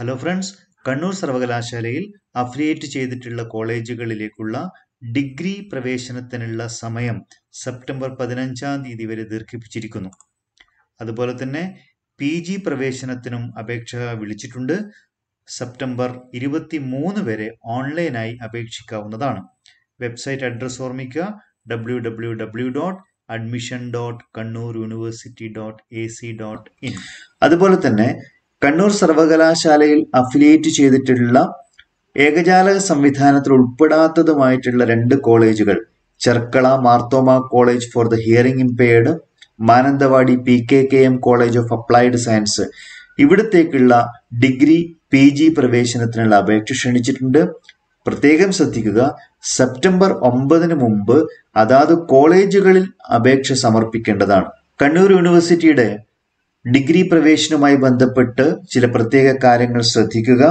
hello friends Kannur സർവകലാശാലയിൽ affiliate ചെയ്തിട്ടുള്ള കോളേജുകളിലേക്കുള്ള degree പ്രവേശനത്തിനുള്ള സമയം സെപ്റ്റംബർ പതിനഞ്ചാം തീയതി വരെ ദീർഘിപ്പിച്ചിരിക്കുന്നു അതുപോലെ തന്നെ പി ജി പ്രവേശനത്തിനും അപേക്ഷ വിളിച്ചിട്ടുണ്ട് സെപ്റ്റംബർ ഇരുപത്തി മൂന്ന് വരെ ഓൺലൈനായി അപേക്ഷിക്കാവുന്നതാണ് വെബ്സൈറ്റ് അഡ്രസ് ഓർമ്മിക്കുക W W W dot admission dot Kannur university dot A C dot in അതുപോലെ തന്നെ കണ്ണൂർ സർവകലാശാലയിൽ അഫിലിയേറ്റ് ചെയ്തിട്ടുള്ള ഏകജാലക സംവിധാനത്തിൽ ഉൾപ്പെടാത്തതുമായിട്ടുള്ള രണ്ട് കോളേജുകൾ Cherkala Marthoma college for the hearing impaired Mananthavady P K K M college of applied science ഇവിടത്തേക്കുള്ള ഡിഗ്രി പി ജി പ്രവേശനത്തിനുള്ള അപേക്ഷ ക്ഷണിച്ചിട്ടുണ്ട് പ്രത്യേകം ശ്രദ്ധിക്കുക സെപ്റ്റംബർ ഒമ്പതിന് മുമ്പ് അതാത് കോളേജുകളിൽ അപേക്ഷ സമർപ്പിക്കേണ്ടതാണ് കണ്ണൂർ യൂണിവേഴ്സിറ്റിയുടെ ഡിഗ്രി പ്രവേശനവുമായി ബന്ധപ്പെട്ട് ചില പ്രത്യേക കാര്യങ്ങൾ ശ്രദ്ധിക്കുക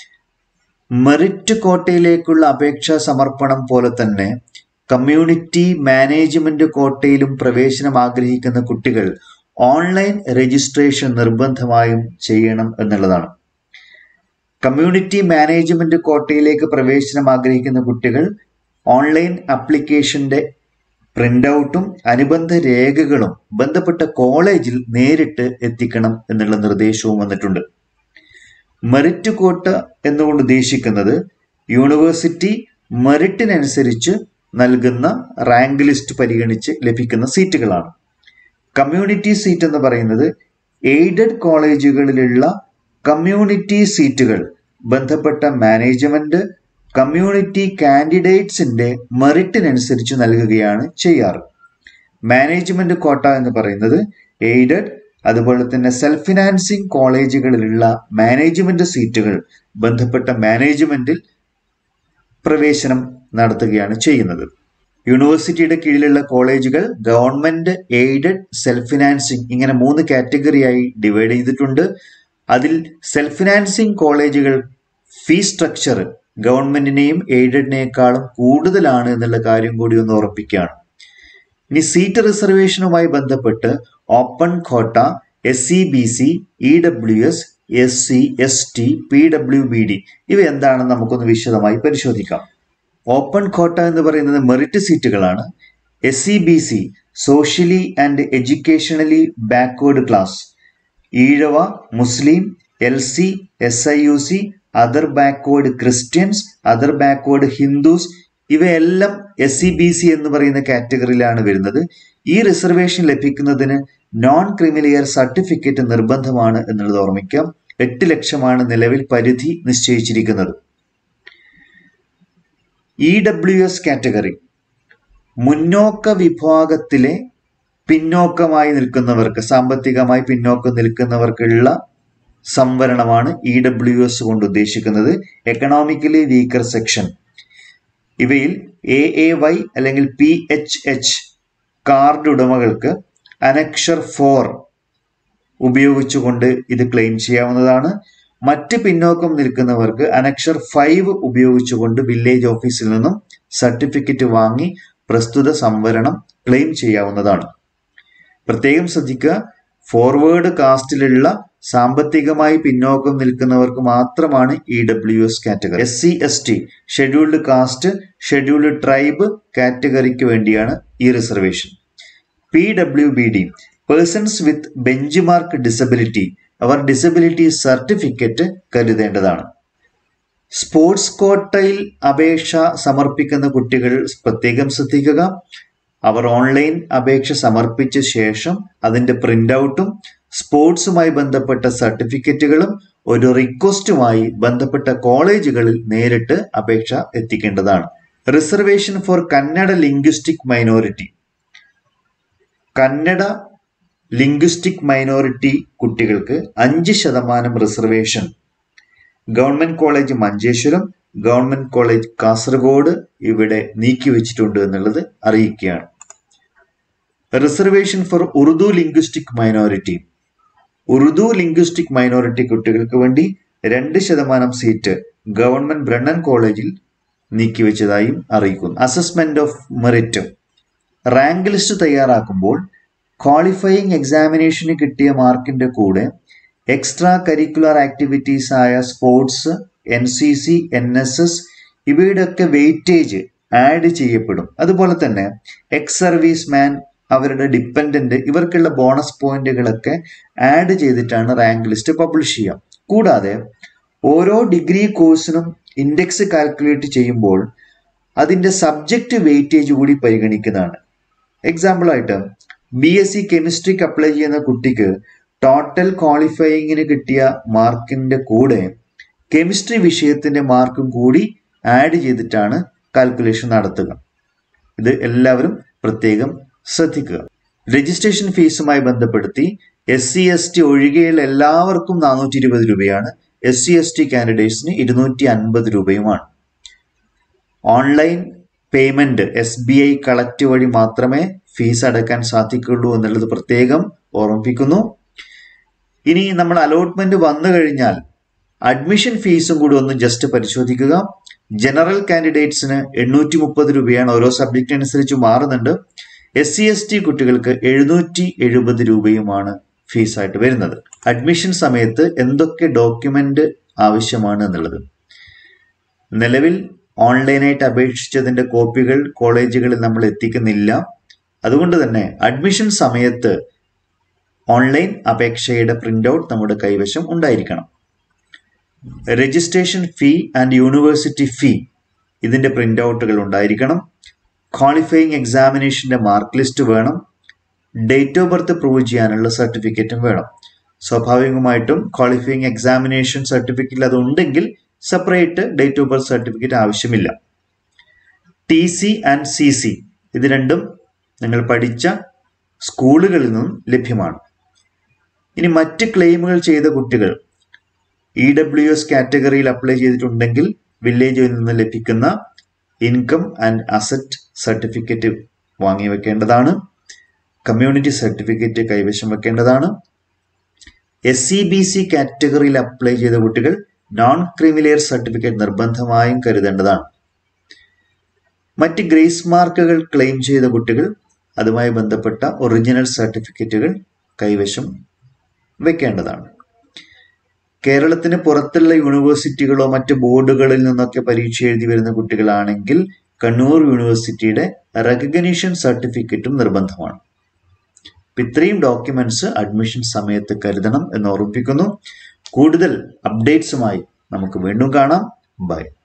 മെറിറ്റ് കോട്ടയിലേക്കുള്ള അപേക്ഷാ സമർപ്പണം പോലെ തന്നെ കമ്മ്യൂണിറ്റി മാനേജ്മെന്റ് കോട്ടയിലും പ്രവേശനം ആഗ്രഹിക്കുന്ന കുട്ടികൾ ഓൺലൈൻ രജിസ്ട്രേഷൻ നിർബന്ധമായും ചെയ്യണം എന്നുള്ളതാണ് കമ്മ്യൂണിറ്റി മാനേജ്മെന്റ് കോട്ടയിലേക്ക് പ്രവേശനം ആഗ്രഹിക്കുന്ന കുട്ടികൾ ഓൺലൈൻ ആപ്ലിക്കേഷന്റെ പ്രിന്റ് ഔട്ടും അനുബന്ധ രേഖകളും ബന്ധപ്പെട്ട കോളേജിൽ നേരിട്ട് എത്തിക്കണം എന്നുള്ള നിർദ്ദേശവും വന്നിട്ടുണ്ട് മെറിറ്റ് കോട്ട എന്നുകൊണ്ട് ഉദ്ദേശിക്കുന്നത് യൂണിവേഴ്സിറ്റി മെറിറ്റിനനുസരിച്ച് നൽകുന്ന റാങ്ക് ലിസ്റ്റ് പരിഗണിച്ച് ലഭിക്കുന്ന സീറ്റുകളാണ് കമ്മ്യൂണിറ്റി സീറ്റ് എന്ന് പറയുന്നത് എയ്ഡഡ് കോളേജുകളിലുള്ള കമ്മ്യൂണിറ്റി സീറ്റുകൾ ബന്ധപ്പെട്ട മാനേജ്മെന്റ് കമ്മ്യൂണിറ്റി കാൻഡിഡേറ്റ്സിന്റെ മെറിറ്റിനനുസരിച്ച് നൽകുകയാണ് ചെയ്യാറ് മാനേജ്മെന്റ് കോട്ട എന്ന് പറയുന്നത് എയ്ഡഡ് അതുപോലെ തന്നെ സെൽഫ് ഫിനാൻസിങ് കോളേജുകളിലുള്ള മാനേജ്മെന്റ് സീറ്റുകൾ ബന്ധപ്പെട്ട മാനേജ്മെന്റിൽ പ്രവേശനം നടത്തുകയാണ് ചെയ്യുന്നത് യൂണിവേഴ്സിറ്റിയുടെ കീഴിലുള്ള കോളേജുകൾ ഗവൺമെന്റ് എയ്ഡഡ് സെൽഫ് ഫിനാൻസിങ് ഇങ്ങനെ മൂന്ന് കാറ്റഗറിയായി ഡിവൈഡ് ചെയ്തിട്ടുണ്ട് അതിൽ സെൽഫ് ഫിനാൻസിങ് കോളേജുകൾ ഫീ സ്ട്രക്ചർ ഗവൺമെന്റിനെയും എയ്ഡഡിനേക്കാളും കൂടുതലാണ് എന്നുള്ള കാര്യം കൂടി ഒന്ന് ഉറപ്പിക്കുകയാണ് ഇനി സീറ്റ് റിസർവേഷനുമായി ബന്ധപ്പെട്ട് open quota S C B C E W S S C S T P W B D ഇവ എന്താണെന്ന് നമുക്കൊന്ന് വിശദമായി പരിശോധിക്കാം ഓപ്പൺ കോട്ട എന്ന് പറയുന്നത് മെറിറ്റ് സീറ്റുകളാണ് S C B C socially and educationally backward class Ezhava Muslim L C S I U C other backward Christians other backward Hindus ഇവയെല്ലാം എസ് സി ബി സി എന്ന് പറയുന്ന കാറ്റഗറിയിലാണ് വരുന്നത് ഈ റിസർവേഷൻ ലഭിക്കുന്നതിന് നോൺ ക്രിമിലിയർ സർട്ടിഫിക്കറ്റ് നിർബന്ധമാണ് എന്നുള്ളത് ഓർമ്മിക്കാം എട്ട് ലക്ഷമാണ് നിലവിൽ പരിധി നിശ്ചയിച്ചിരിക്കുന്നത് ഇ ഡബ്ല്യു എസ് കാറ്റഗറി മുന്നോക്ക വിഭാഗത്തിലെ പിന്നോക്കമായി നിൽക്കുന്നവർക്ക് സാമ്പത്തികമായി പിന്നോക്കം നിൽക്കുന്നവർക്കുള്ള സംവരണമാണ് ഇ ഡബ്ല്യു എസ് കൊണ്ട് ഉദ്ദേശിക്കുന്നത് എക്കണോമിക്കലി വീക്കർ സെക്ഷൻ ഇവയിൽ എ എ വൈ അല്ലെങ്കിൽ പി എച്ച് എച്ച് കാർഡ് ഉടമകൾക്ക് അനക്ഷർ ഫോർ ഉപയോഗിച്ചുകൊണ്ട് ഇത് ക്ലെയിം ചെയ്യാവുന്നതാണ് മറ്റ് പിന്നോക്കം നിൽക്കുന്നവർക്ക് അനക്ഷർ ഫൈവ് ഉപയോഗിച്ചുകൊണ്ട് വില്ലേജ് ഓഫീസിൽ നിന്നും സർട്ടിഫിക്കറ്റ് വാങ്ങി പ്രസ്തുത സംവരണം ക്ലെയിം ചെയ്യാവുന്നതാണ് പ്രത്യേകം ശ്രദ്ധിക്കുക ഫോർവേഡ് കാസ്റ്റിലുള്ള സാമ്പത്തികമായി പിന്നോക്കം നിൽക്കുന്നവർക്ക് മാത്രമാണ് E W S category S C S T scheduled caste scheduled tribe കാറ്റഗറിക്ക് വേണ്ടിയാണ് ഈ reservation P W B D persons with benchmark disability അവർ ഡിസബിലിറ്റി സർട്ടിഫിക്കറ്റ് കരുതേണ്ടതാണ് സ്പോർട്സ് കോട്ടയിൽ അപേക്ഷ സമർപ്പിക്കുന്ന കുട്ടികൾ പ്രത്യേകം ശ്രദ്ധിക്കുക അവർ ഓൺലൈൻ അപേക്ഷ സമർപ്പിച്ച ശേഷം അതിന്റെ പ്രിന്റ് ഔട്ടും സ്പോർട്സുമായി ബന്ധപ്പെട്ട സർട്ടിഫിക്കറ്റുകളും ഒരു റിക്വസ്റ്റുമായി ബന്ധപ്പെട്ട കോളേജുകളിൽ നേരിട്ട് അപേക്ഷ എത്തിക്കേണ്ടതാണ് reservation for Kannada linguistic minority Kannada linguistic minority കുട്ടികൾക്ക് അഞ്ച് ശതമാനം reservation government college Manjeshwaram government college Kasaragod ഇവിടെ നീക്കിവെച്ചിട്ടുണ്ട് എന്നുള്ളത് അറിയിക്കുകയാണ് reservation for Urdu linguistic minority Urdu linguistic minority കുട്ടികൾക്ക് വേണ്ടി രണ്ട് ശതമാനം സീറ്റ് ഗവൺമെന്റ് ബ്രണ്ണൻ കോളേജിൽ നീക്കിവെച്ചതായും അറിയിക്കുന്നു assessment of merit rank list തയ്യാറാക്കുമ്പോൾ ക്വാളിഫയിങ് എക്സാമിനേഷന് കിട്ടിയ മാർക്കിന്റെ കൂടെ എക്സ്ട്രാ കരിക്കുലർ ആക്ടിവിറ്റീസ് ആയ sports N C C N S S ഇവയുടെയൊക്കെ വെയിറ്റേജ് ആഡ് ചെയ്യപ്പെടും അതുപോലെ തന്നെ എക്സ് സർവീസ് മാൻ അവരുടെ ഡിപ്പെൻഡന്റ് ഇവർക്കുള്ള ബോണസ് പോയിന്റുകളൊക്കെ ആഡ് ചെയ്തിട്ടാണ് റാങ്ക് ലിസ്റ്റ് പബ്ലിഷ് ചെയ്യുക കൂടാതെ ഓരോ ഡിഗ്രി കോഴ്സിനും ഇൻഡെക്സ് കാൽക്കുലേറ്റ് ചെയ്യുമ്പോൾ അതിൻ്റെ സബ്ജക്റ്റ് വെയിറ്റേജ് കൂടി പരിഗണിക്കുന്നതാണ് എക്സാമ്പിളായിട്ട് ബി എസ് സി കെമിസ്ട്രിക്ക് അപ്ലൈ ചെയ്യുന്ന കുട്ടിക്ക് ടോട്ടൽ ക്വാളിഫയിങ്ങിന് കിട്ടിയ മാർക്കിന്റെ കൂടെ കെമിസ്ട്രി വിഷയത്തിന്റെ മാർക്കും കൂടി ആഡ് ചെയ്തിട്ടാണ് കാൽക്കുലേഷൻ നടത്തുക ഇത് എല്ലാവരും പ്രത്യേകം ശ്രദ്ധിക്കുക രജിസ്ട്രേഷൻ ഫീസുമായി ബന്ധപ്പെടുത്തി എസ് സി എസ് ടി ഒഴികെയുള്ള എല്ലാവർക്കും നാനൂറ്റി ഇരുപത് രൂപയാണ് എസ് സി എസ് ടി കാൻഡിഡേറ്റ്സിന് ഇരുന്നൂറ്റി അൻപത് രൂപയുമാണ് online payment S B I collect വഴി മാത്രമേ ഫീസ് അടയ്ക്കാൻ സാധിക്കുള്ളൂ എന്നുള്ളത് പ്രത്യേകം ഓർമ്മിപ്പിക്കുന്നു ഇനി നമ്മൾ അലോട്ട്മെന്റ് വന്നു കഴിഞ്ഞാൽ അഡ്മിഷൻ ഫീസും കൂടി ഒന്ന് ജസ്റ്റ് പരിശോധിക്കുക ജനറൽ കാൻഡിഡേറ്റ്സിന് എണ്ണൂറ്റി മുപ്പത് രൂപയാണ് ഓരോ സബ്ജക്റ്റ് അനുസരിച്ച് മാറുന്നുണ്ട് എസ് സി എസ് ടി കുട്ടികൾക്ക് എഴുന്നൂറ്റി എഴുപത് രൂപയുമാണ് ഫീസായിട്ട് വരുന്നത് അഡ്മിഷൻ സമയത്ത് എന്തൊക്കെ ഡോക്യുമെന്റ് ആവശ്യമാണ് എന്നുള്ളത് നിലവിൽ ഓൺലൈനായിട്ട് അപേക്ഷിച്ചതിന്റെ കോപ്പികൾ കോളേജുകളിൽ നമ്മൾ എത്തിക്കുന്നില്ല അതുകൊണ്ട് തന്നെ അഡ്മിഷൻ സമയത്ത് ഓൺലൈൻ അപേക്ഷയുടെ പ്രിന്റ് ഔട്ട് നമ്മുടെ കൈവശം ഉണ്ടായിരിക്കണം registration fee and university fee ഇതിന്റെ പ്രിന്റ് ഔട്ടുകൾ ഉണ്ടായിരിക്കണം ക്വാളിഫയിങ് എക്സാമിനേഷന്റെ മാർക്ക് ലിസ്റ്റ് വേണം ഡേറ്റ് ഓഫ് ബർത്ത് പ്രൂവ് ചെയ്യാനുള്ള സർട്ടിഫിക്കറ്റും വേണം സ്വാഭാവികമായിട്ടും ക്വാളിഫയിങ് എക്സാമിനേഷൻ സർട്ടിഫിക്കറ്റ് അത് ഉണ്ടെങ്കിൽ separate date of birth certificate ആവശ്യമില്ല T C and C C ഇത് രണ്ടും നിങ്ങൾ പഠിച്ച സ്കൂളുകളിൽ നിന്നും ലഭ്യമാണ് ഇനി മറ്റ് ക്ലെയിമുകൾ ചെയ്ത കുട്ടികൾ ഇ ഡബ്ല്യു എസ് കാറ്റഗറിയിൽ അപ്ലൈ ചെയ്തിട്ടുണ്ടെങ്കിൽ വില്ലേജിൽ നിന്ന് ലഭിക്കുന്ന ഇൻകം ആൻഡ് അസറ്റ് സർട്ടിഫിക്കറ്റ് വാങ്ങി വെക്കേണ്ടതാണ് കമ്മ്യൂണിറ്റി സർട്ടിഫിക്കറ്റ് കൈവശം വെക്കേണ്ടതാണ് എസ് സി ബി സി കാറ്റഗറിയിൽ അപ്ലൈ ചെയ്ത കുട്ടികൾ നോൺ ക്രിമിലെയർ സർട്ടിഫിക്കറ്റ് നിർബന്ധമായും കരുതേണ്ടതാണ് മറ്റ് ഗ്രേസ് മാർക്കുകൾ ക്ലെയിം ചെയ്ത കുട്ടികൾ അതുമായി ബന്ധപ്പെട്ട ഒറിജിനൽ സർട്ടിഫിക്കറ്റുകൾ കൈവശം വെക്കേണ്ടതാണ് കേരളത്തിന് പുറത്തുള്ള യൂണിവേഴ്സിറ്റികളോ മറ്റ് ബോർഡുകളിൽ നിന്നൊക്കെ പരീക്ഷ എഴുതി വരുന്ന കുട്ടികളാണെങ്കിൽ കണ്ണൂർ യൂണിവേഴ്സിറ്റിയുടെ റെക്കഗ്നീഷൻ സർട്ടിഫിക്കറ്റും നിർബന്ധമാണ് ഇത്രയും ഡോക്യുമെന്റ്സ് അഡ്മിഷൻ സമയത്ത് കരുതണം എന്ന് ഓർമ്മിപ്പിക്കുന്നു കൂടുതൽ അപ്ഡേറ്റ്സുമായി നമുക്ക് വീണ്ടും കാണാം ബൈ